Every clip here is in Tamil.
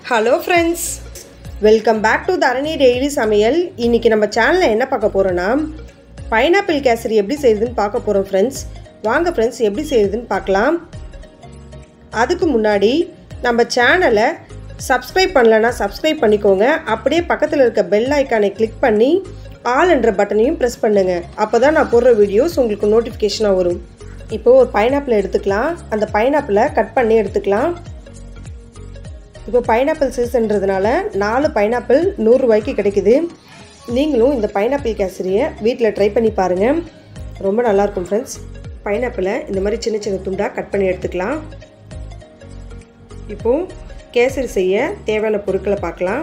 hello friends welcome back to Dharani daily Samayal இன்றைக்கி நம்ம சேனலில் என்ன பார்க்க போகிறோன்னா பைனாப்பிள் கேசரி எப்படி செய்யுதுன்னு பார்க்க போகிறோம் ஃப்ரெண்ட்ஸ் வாங்க ஃப்ரெண்ட்ஸ் எப்படி செய்யுதுன்னு பார்க்கலாம் அதுக்கு முன்னாடி நம்ம சேனலை சப்ஸ்கிரைப் பண்ணலன்னா சப்ஸ்கிரைப் பண்ணிக்கோங்க அப்படியே பக்கத்தில் இருக்க பெல் ஐக்கானை கிளிக் பண்ணி ஆல் என்ற பட்டனையும் ப்ரெஸ் பண்ணுங்கள் அப்போ தான் நான் போடுற வீடியோஸ் உங்களுக்கு நோட்டிஃபிகேஷனாக வரும் இப்போது ஒரு பைனாப்பிள் எடுத்துக்கலாம் அந்த பைனாப்பிளை கட் பண்ணி எடுத்துக்கலாம் இப்போ பைனாப்பிள் சீசன்றதுனால நாலு பைனாப்பிள் நூறுரூவாய்க்கு கிடைக்குது நீங்களும் இந்த பைனாப்பிள் கேசரியை வீட்டில் ட்ரை பண்ணி பாருங்கள் ரொம்ப நல்லாயிருக்கும் ஃப்ரெண்ட்ஸ் பைனாப்பிளை இந்த மாதிரி சின்ன சின்ன துண்டாக கட் பண்ணி எடுத்துக்கலாம் இப்போது கேசரி செய்ய தேவையான பொருட்களை பார்க்கலாம்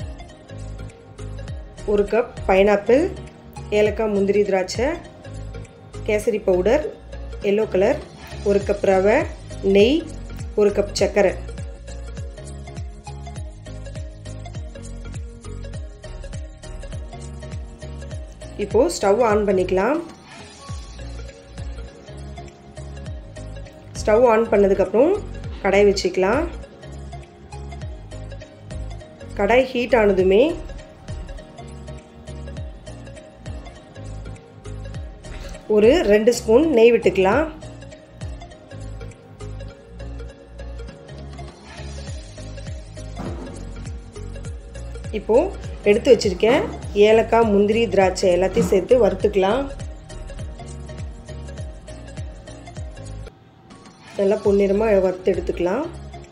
ஒரு கப் பைனாப்பிள் ஏலக்காய் முந்திரி திராட்சை கேசரி பவுடர் எல்லோ கலர் ஒரு கப் ரவை நெய் ஒரு கப் சர்க்கரை இப்போது ஸ்டவ் ஆன் பண்ணிக்கலாம் ஸ்டவ் ஆன் பண்ணதுக்கப்புறம் கடாய் வச்சுக்கலாம் கடாய் ஹீட் ஆனதுமே ஒரு ரெண்டு ஸ்பூன் நெய் விட்டுக்கலாம் இப்போது எடுத்து வச்சுருக்கேன் ஏலக்காய் முந்திரி திராட்சை எல்லாத்தையும் சேர்த்து வறுத்துக்கலாம் நல்லா பொன்னிறமாக வறுத்து எடுத்துக்கலாம்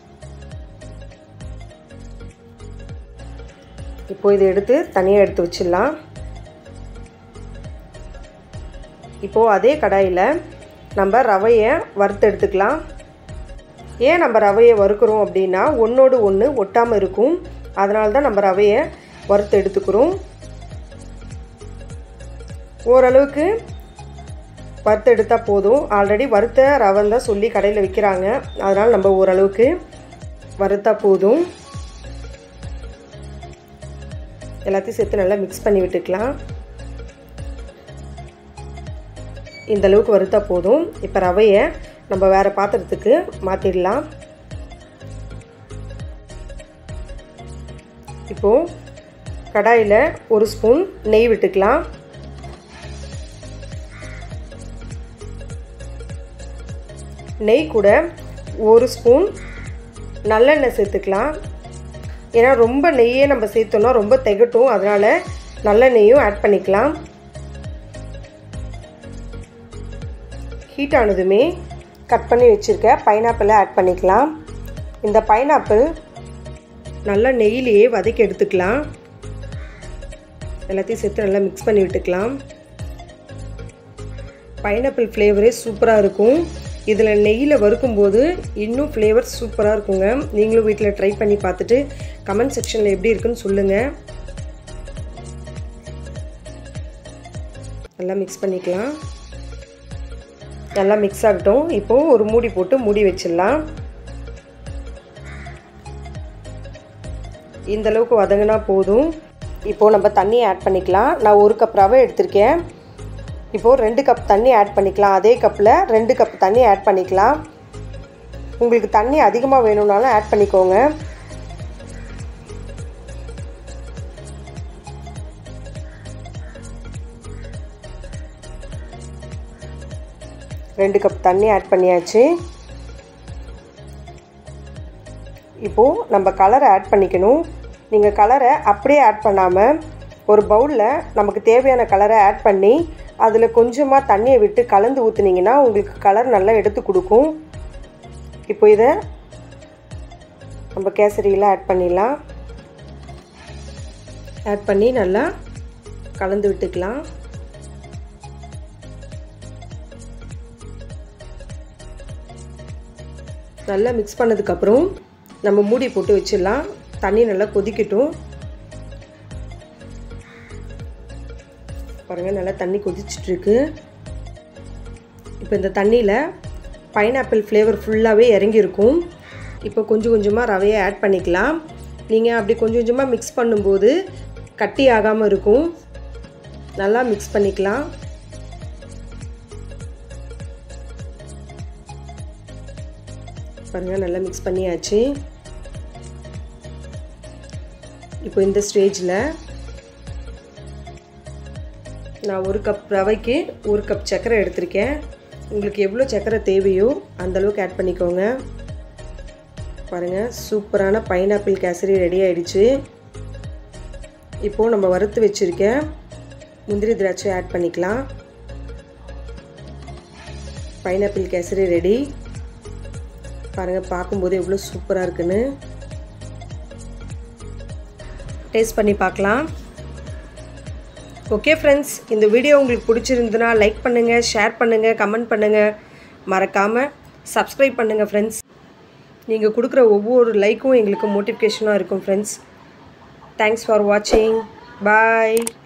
இப்போ இதை எடுத்து தனியாக எடுத்து வச்சிடலாம் இப்போது அதே கடாயில் நம்ம ரவையை வறுத்து எடுத்துக்கலாம் ஏன் நம்ம ரவையை வறுக்கிறோம் அப்படின்னா ஒன்றோடு ஒன்று ஒட்டாமல் இருக்கும் அதனால தான் நம்ம ரவையை வறுத்து எடுத்துக்கிறோம் ஓரளவுக்கு வறுத்து எடுத்தால் போதும் ஆல்ரெடி வறுத்த ரவை தான் சொல்லி கடையில் விற்கிறாங்க அதனால் நம்ம ஓரளவுக்கு வறுத்தா போதும் எல்லாத்தையும் சேர்த்து நல்லா மிக்ஸ் பண்ணி விட்டுக்கலாம் இந்த அளவுக்கு வறுத்தா போதும் இப்போ ரவையை நம்ம வேறு பாத்திரத்துக்கு மாற்றிடலாம் இப்போது கடாயில் ஒரு ஸ்பூன் நெய் விட்டுக்கலாம் நெய் கூட ஒரு ஸ்பூன் நல்லெண்ணெய் சேர்த்துக்கலாம் ஏன்னா ரொம்ப நெய்யே நம்ம சேர்த்தோன்னா ரொம்ப திகட்டும் அதனால் நல்லெண்ணெயும் ஆட் பண்ணிக்கலாம் ஹீட் ஆனதுமே கட் பண்ணி வச்சுருக்க பைனாப்பிளை ஆட் பண்ணிக்கலாம் இந்த பைனாப்பிள் நல்லா நெய்யிலேயே வதக்கி எடுத்துக்கலாம் எல்லாத்தையும் சேர்த்து நல்லா மிக்ஸ் பண்ணி விட்டுக்கலாம் பைனாப்பிள் ஃப்ளேவரே சூப்பராக இருக்கும் இதில் நெய்யில் வறுக்கும்போது இன்னும் ஃப்ளேவர் சூப்பராக இருக்குங்க நீங்களும் வீட்டில் ட்ரை பண்ணி பார்த்துட்டு கமெண்ட் செக்ஷனில் எப்படி இருக்குன்னு சொல்லுங்கள் நல்லா மிக்ஸ் பண்ணிக்கலாம் நல்லா மிக்ஸ் ஆகட்டும் இப்போது ஒரு மூடி போட்டு மூடி வச்சிடலாம் இந்த அளவுக்கு வதங்கினா போதும் இப்போது நம்ம தண்ணியை ஆட் பண்ணிக்கலாம் நான் ஒரு கப் ரவை எடுத்திருக்கேன் இப்போது ரெண்டு கப் தண்ணி ஆட் பண்ணிக்கலாம் அதே கப்பில் ரெண்டு கப் தண்ணி ஆட் பண்ணிக்கலாம் உங்களுக்கு தண்ணி அதிகமாக வேணும்னாலும் ஆட் பண்ணிக்கோங்க ரெண்டு கப் தண்ணி ஆட் பண்ணியாச்சு இப்போது நம்ம கலரை ஆட் பண்ணிக்கணும் நீங்கள் கலரை அப்படியே ஆட் பண்ணாமல் ஒரு பவுலில் நமக்கு தேவையான கலரை ஆட் பண்ணி அதில் கொஞ்சமாக தண்ணியை விட்டு கலந்து ஊற்றுனீங்கன்னா உங்களுக்கு கலர் நல்லா எடுத்து கொடுக்கும் இப்போ இதை நம்ம கேசரியில் ஆட் பண்ணிடலாம் ஆட் பண்ணி நல்லா கலந்து விட்டுக்கலாம் நல்லா மிக்ஸ் பண்ணதுக்கப்புறம் நம்ம மூடி போட்டு வச்சிடலாம் தண்ணி நல்லா கொதிக்கட்டும் பாருங்கள் நல்லா தண்ணி கொதிச்சிட்ருக்கு இப்போ இந்த தண்ணியில் பைனாப்பிள் ஃப்ளேவர் ஃபுல்லாகவே இறங்கியிருக்கும் இப்போ கொஞ்சம் கொஞ்சமாக ரவையை ஆட் பண்ணிக்கலாம் நீங்கள் அப்படி கொஞ்சம் கொஞ்சமாக மிக்ஸ் பண்ணும்போது கட்டி ஆகாமல் இருக்கும் நல்லா மிக்ஸ் பண்ணிக்கலாம் பாருங்கள் நல்லா மிக்ஸ் பண்ணியாச்சு இப்போ இந்த ஸ்டேஜில் நான் ஒரு கப் ரவைக்கு ஒரு கப் சர்க்கரை எடுத்திருக்கேன் உங்களுக்கு எவ்வளோ சர்க்கரை தேவையோ அந்தளவுக்கு ஆட் பண்ணிக்கோங்க பாருங்கள் சூப்பரான பைனாப்பிள் கேசரி ரெடி ஆகிடுச்சு இப்போது நம்ம வறுத்து வச்சுருக்க முந்திரி திராட்சை ஆட் பண்ணிக்கலாம் பைனாப்பிள் கேசரி ரெடி பாருங்கள் பார்க்கும்போது எவ்வளோ சூப்பராக இருக்குன்னு டேஸ்ட் பண்ணி பார்க்கலாம் ஓகே ஃப்ரெண்ட்ஸ் இந்த வீடியோ உங்களுக்கு பிடிச்சிருந்துன்னா லைக் பண்ணுங்கள் ஷேர் பண்ணுங்கள் கமெண்ட் பண்ணுங்கள் மறக்காமல் சப்ஸ்கிரைப் பண்ணுங்கள் ஃப்ரெண்ட்ஸ் நீங்கள் கொடுக்குற ஒவ்வொரு லைக்கும் எங்களுக்கு மோட்டிவேஷனாக இருக்கும் ஃப்ரெண்ட்ஸ் தேங்க்ஸ் ஃபார் வாட்சிங் பாய்